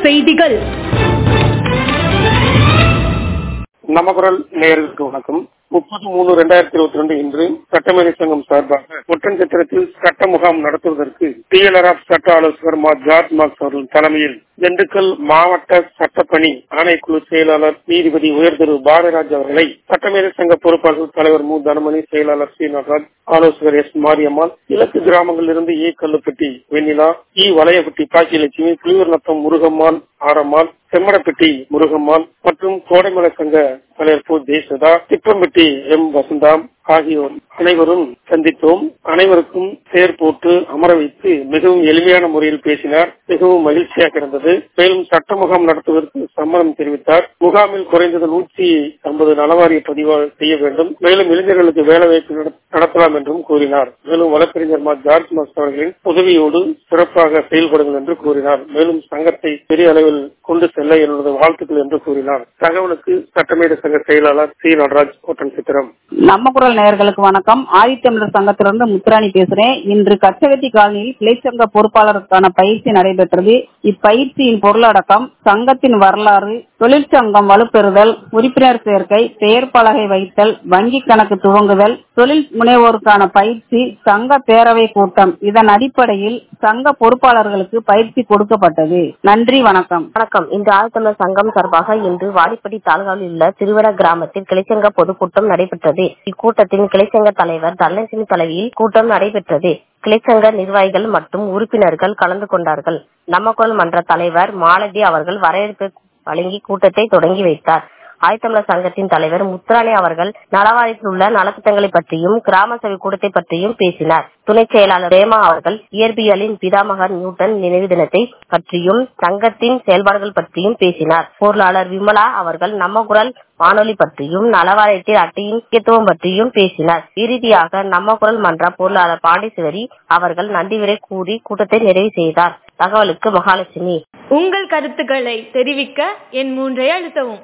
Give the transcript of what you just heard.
செய்திகள் நமக்குரல் நேயர்களுக்கு வணக்கம் முப்பது மூணு ரெண்டாயிரத்தி இருபத்தி ரெண்டு இன்று சட்டமேதை சங்கம் சார்பாக ஒட்டன்சத்திரத்தில் சட்ட முகாம் நடத்துவதற்கு டிஎல்ஆர் ஆஃப் சட்ட ஆலோசகர் மா ஜார்ஜ் மார்க்ஸ் அவர்கள் தலைமையில் திண்டுக்கல் மாவட்ட சட்டப்பணி ஆணைக்குழு செயலாளர் நீதிபதி உயர்திரு பாரதிராஜ் அவர்களை சட்டமேதை சங்க பொறுப்பாளர் தலைவர் மு தனமணி செயலாளர் சி நடராஜ் ஆலோசகர் எஸ் மாரியம்மாள் இலக்கு கிராமங்களிலிருந்து ஏ கல்லுப்பட்டி வெண்ணிலா இ வளையப்பட்டி பாக்கியலட்சுமி புலியூர் நத்தம் முருகம்மாள் ஆரம்மாள் செம்மடப்பட்டி முருகம்மாள் மற்றும் கோடைமலை சங்க தலைவர் பு தேசதா திப்பம்பட்டி எம் வசந்தாம் ஆகியோர் அனைவரும் சந்தித்தோம் அனைவருக்கும் சேர் போட்டு அமர வைத்து மிகவும் எளிமையான முறையில் பேசினார் மிகவும் மகிழ்ச்சியாக இருந்தது மேலும் சட்ட முகாம் நடத்துவதற்கு சம்மதம் தெரிவித்தார் முகாமில் குறைந்தது நூற்றி ஐம்பது நலவாரிய பதிவு செய்ய வேண்டும் மேலும் இளைஞர்களுக்கு வேலை வாய்ப்பு நடத்தலாம் என்றும் கூறினார் மேலும் வழக்கறிஞர் மா ஜார்ஜ் மாஸ்டர் அவர்களின் உதவியோடு சிறப்பாக செயல்படுங்கள் என்று கூறினார் மேலும் சங்கத்தை பெரிய அளவில் கொண்டு செல்ல என்னுடைய வாழ்த்துக்கள் என்று கூறினார் தகவலுக்கு சட்டமேத சங்க செயலாளர் சி நடராஜ் ஓட்டன் சித்திரம் நம்ம குரல் நேயர்களுக்கு வணக்கம் ஆதித்தமிழர் சங்கத்திலிருந்து முத்துராணி பேசுறேன் இன்று கச்சகத்தி காலனியில் கிளை சங்க பொறுப்பாளருக்கான பயிற்சி நடைபெற்றது இப்பயிற்சியின் பொருளடக்கம் சங்கத்தின் வரலாறு தொழிற்சங்கம் வலுப்பெறுதல் உறுப்பினர் சேர்க்கை பெயர் பலகை வைத்தல் வங்கி கணக்கு துவங்குதல் தொழில் முனைவோருக்கான பயிற்சி சங்க பேரவை கூட்டம் இதன் அடிப்படையில் சங்க பொறுப்பாளர்களுக்கு பயிற்சி கொடுக்கப்பட்டது நன்றி வணக்கம் வணக்கம் இன்று ஆழ்த்தமிழர் சங்கம் சார்பாக இன்று வாடிப்பட்டி தாலுகாவில் உள்ள திருவட கிராமத்தில் கிளைச்சங்க பொதுக்கூட்டம் நடைபெற்றது இக்கூட்டத்தின் கிளைச்சங்க தலைவர் தனலட்சுமி தலைவியில் கூட்டம் நடைபெற்றது கிளைச்சங்க நிர்வாகிகள் மற்றும் உறுப்பினர்கள் கலந்து கொண்டார்கள் நமக்குள் மன்ற தலைவர் மாலதி அவர்கள் வரவேற்பு வழங்கி கூட்டத்தை தொடங்கி வைத்தார் ஆயத்தமிழர் சங்கத்தின் தலைவர் முத்துராணி அவர்கள் நலவாரியத்தில் உள்ள நலத்திட்டங்களை பற்றியும் கிராம சபை கூட்டத்தை பற்றியும் பேசினார் துணை செயலாளர் ரேமா அவர்கள் இயற்பியலின் பிதாமகர் நியூட்டன் நினைவு தினத்தை பற்றியும் சங்கத்தின் செயல்பாடுகள் பற்றியும் பேசினார் பொருளாளர் விமலா அவர்கள் நம்ம குரல் வானொலி பற்றியும் நலவாரியத்தில் அட்டையின் முக்கியத்துவம் பற்றியும் பேசினார் இறுதியாக நம்ம குரல் மன்ற பொருளாளர் பாண்டீஸ்வரி அவர்கள் நன்றி விரை கூறி கூட்டத்தை நிறைவு செய்தார் தகவலுக்கு மகாலட்சுமி உங்கள் கருத்துக்களை தெரிவிக்க என் மூன்றை அழுத்தவும்